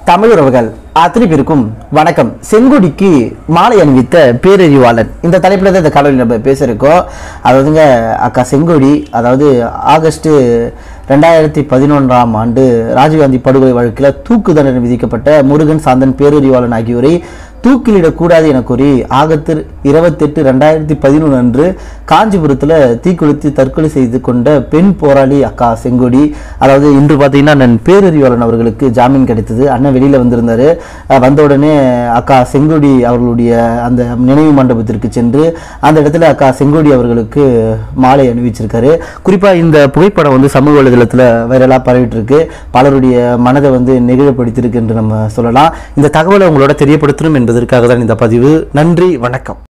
தமிழ் உறவுகள் அத்தனை பேருக்கும் வணக்கம் செங்கொடிக்கு மாலை அணிவித்த பேரறிவாளன் இந்த தலைப்பில் தான் இந்த காலையில் நம்ம பேசியிருக்கோம் அதாவதுங்க அக்கா செங்கொடி அதாவது ஆகஸ்ட் ரெண்டாயிரத்தி பதினொன்றாம் ஆண்டு ராஜீவ்காந்தி படுகொலை வழக்கில் தூக்கு தண்டனை விதிக்கப்பட்ட முருகன் சாந்தன் பேரறிவாளன் ஆகியோரை தூக்கிலிடக்கூடாது என கூறி ஆகத்து இருபத்தெட்டு ரெண்டாயிரத்தி பதினொன்று அன்று காஞ்சிபுரத்தில் தீக்குளித்து தற்கொலை செய்து கொண்ட பெண் போராளி அக்கா செங்கொடி அதாவது இன்று பார்த்தீங்கன்னா அண்ணன் பேரறிவாளன் அவர்களுக்கு ஜாமீன் கிடைத்தது அண்ணன் வெளியில் வந்திருந்தாரு அஹ் வந்த உடனே அக்கா செங்கொடி அவர்களுடைய அந்த நினைவு மண்டபத்திற்கு சென்று அந்த இடத்துல அக்கா செங்கொடி அவர்களுக்கு மாலை அணிவிச்சிருக்காரு குறிப்பாக இந்த புகைப்படம் வந்து சமூக வலைதளத்தில் வைரலாக பரவிட்டு இருக்கு பலருடைய மனதை வந்து நெகிழப்படுத்தியிருக்கு என்று நம்ம சொல்லலாம் இந்த தகவலை உங்களோட தெரியப்படுத்தணும் என்பதற்காக தான் இந்த பதிவு நன்றி வணக்கம்